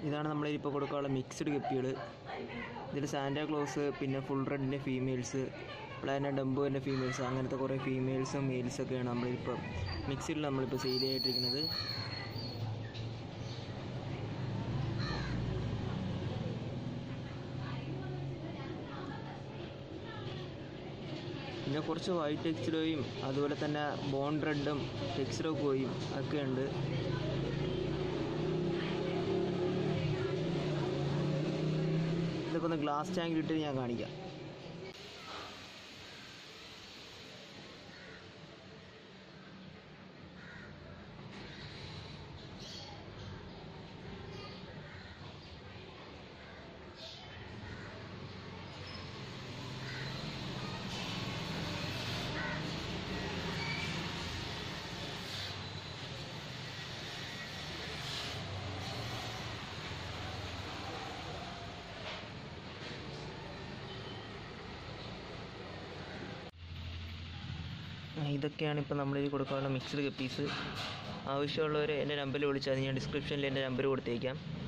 ഇതാണ് നമ്മളിപ്പോൾ കൊടുക്കാനുള്ള മിക്സ്ഡ് ഗപ്പികൾ ഇതിൽ സാന്റാക്ലോസ് പിന്നെ ഫുൾ റെഡിൻ്റെ ഫീമെയിൽസ് പ്ലാന ഡംബോൻ്റെ ഫീമെയിൽസ് അങ്ങനത്തെ കുറേ ഫീമെയിൽസും മെയിൽസൊക്കെയാണ് നമ്മളിപ്പോൾ മിക്സിഡിൽ നമ്മളിപ്പോൾ സെയിൽ ചെയ്തിട്ടിരിക്കുന്നത് പിന്നെ കുറച്ച് വൈറ്റ് ടെക്സ്റ്റിലോയും അതുപോലെ തന്നെ ബോൺ റെഡും ടെക്സ്റ്റിലോ കോയും ഒക്കെ ഉണ്ട് ഇതൊക്കെ ഒന്ന് ഗ്ലാസ് ടാങ്കിൽ ഇട്ട് ഞാൻ കാണിക്കാം ഇതൊക്കെയാണ് ഇപ്പോൾ നമ്മളിൽ കൊടുക്കാനുള്ള മിക്സ്ഡ് കപ്പീസ് ആവശ്യമുള്ളവർ എൻ്റെ നമ്പറിൽ വിളിച്ചാൽ മതി. ഞാൻ ഡിസ്ക്രിപ്ഷനിൽ എൻ്റെ നമ്പർ കൊടുത്തേക്കാം